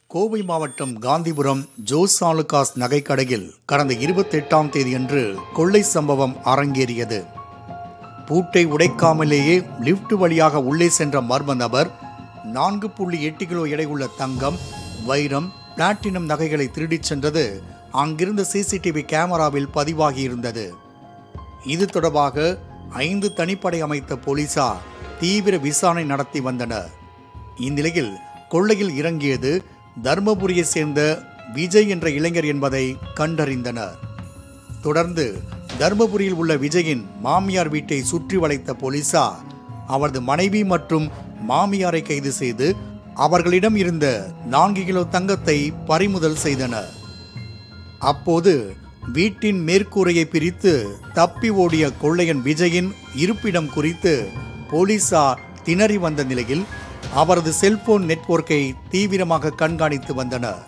கோவை மாவட்டம் காந்திபுரம் ஜோஸ் ஆலுகாஸ் நகைக்கடையில் கடந்த இருபத்தெட்டாம் தேதியன்று கொள்ளை சம்பவம் அரங்கேறியது பூட்டை உடைக்காமலேயே லிஃப்ட் வழியாக உள்ளே சென்ற மர்ம நபர் நான்கு புள்ளி எட்டு கிலோ எடையுள்ள தங்கம் வைரம் பிளாட்டினம் நகைகளை திருடிச் சென்றது அங்கிருந்த சிசிடிவி கேமராவில் பதிவாகியிருந்தது இது தொடர்பாக ஐந்து தனிப்படை அமைத்த போலீசார் தீவிர விசாரணை நடத்தி வந்தனர் இந்நிலையில் கொள்ளையில் இறங்கியது தர்மபுரியை சேர்ந்த விஜய் என்ற இளைஞர் என்பதை கண்டறிந்தனர் தொடர்ந்து தர்மபுரியில் உள்ள விஜயின் மாமியார் வீட்டை சுற்றி வளைத்த போலீசார் அவரது மனைவி மற்றும் மாமியாரை கைது செய்து அவர்களிடம் இருந்த நான்கு கிலோ தங்கத்தை பறிமுதல் செய்தனர் அப்போது வீட்டின் மேற்கூரையை பிரித்து தப்பி ஓடிய கொள்ளையன் விஜயின் இருப்பிடம் குறித்து போலீசார் திணறி வந்த நிலையில் அவரது செல்போன் நெட்வொர்க்கை தீவிரமாக கண்காணித்து வந்தனர்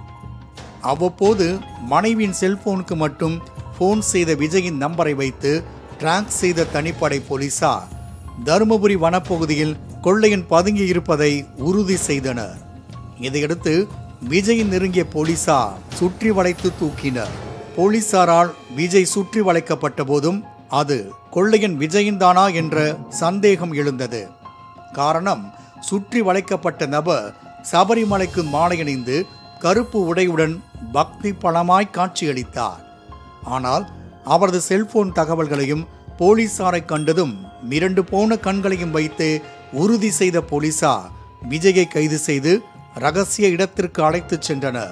அவ்வப்போது மனைவியின் செல்போனுக்கு மட்டும் ஃபோன் செய்த விஜயின் நம்பரை வைத்து டிராக் செய்த தனிப்படை போலீசார் தருமபுரி வனப்பகுதியில் கொள்ளையன் பதுங்கி இருப்பதை உறுதி செய்தனர் இதையடுத்து விஜயின் நெருங்கிய போலீசார் சுற்றி வளைத்து தூக்கினர் போலீசாரால் விஜய் சுற்றி வளைக்கப்பட்ட போதும் அது கொள்ளையன் விஜயின் தானா என்ற சந்தேகம் எழுந்தது காரணம் சுற்றி வளைக்கப்பட்ட நபர் சபரிமலைக்கு மாலை அணிந்து கருப்பு உடையுடன் பக்தி பணமாய் காட்சியளித்தார் ஆனால் அவரது செல்போன் தகவல்களையும் போலீசாரை கண்டதும் மிரண்டு போன கண்களையும் வைத்து உறுதி செய்த போலீசார் விஜயை கைது செய்து ரகசிய இடத்திற்கு அழைத்துச் சென்றனர்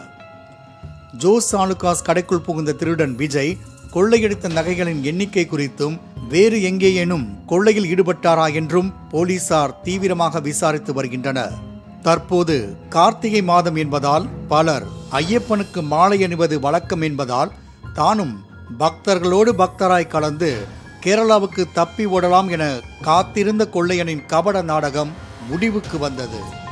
ஜோஸ் ஆலுகாஸ் கடைக்குள் புகுந்த திருடன் விஜய் கொள்ளையடித்த நகைகளின் எண்ணிக்கை குறித்தும் வேறு எங்கேயேனும் கொள்ளையில் ஈடுபட்டாரா என்றும் போலீசார் தீவிரமாக விசாரித்து வருகின்றனர் தற்போது கார்த்திகை மாதம் என்பதால் பலர் ஐயப்பனுக்கு மாலை அணிவது வழக்கம் என்பதால் தானும் பக்தர்களோடு பக்தராய் கலந்து கேரளாவுக்கு தப்பி ஓடலாம் என காத்திருந்த கொள்ளையனின் கபட நாடகம் முடிவுக்கு வந்தது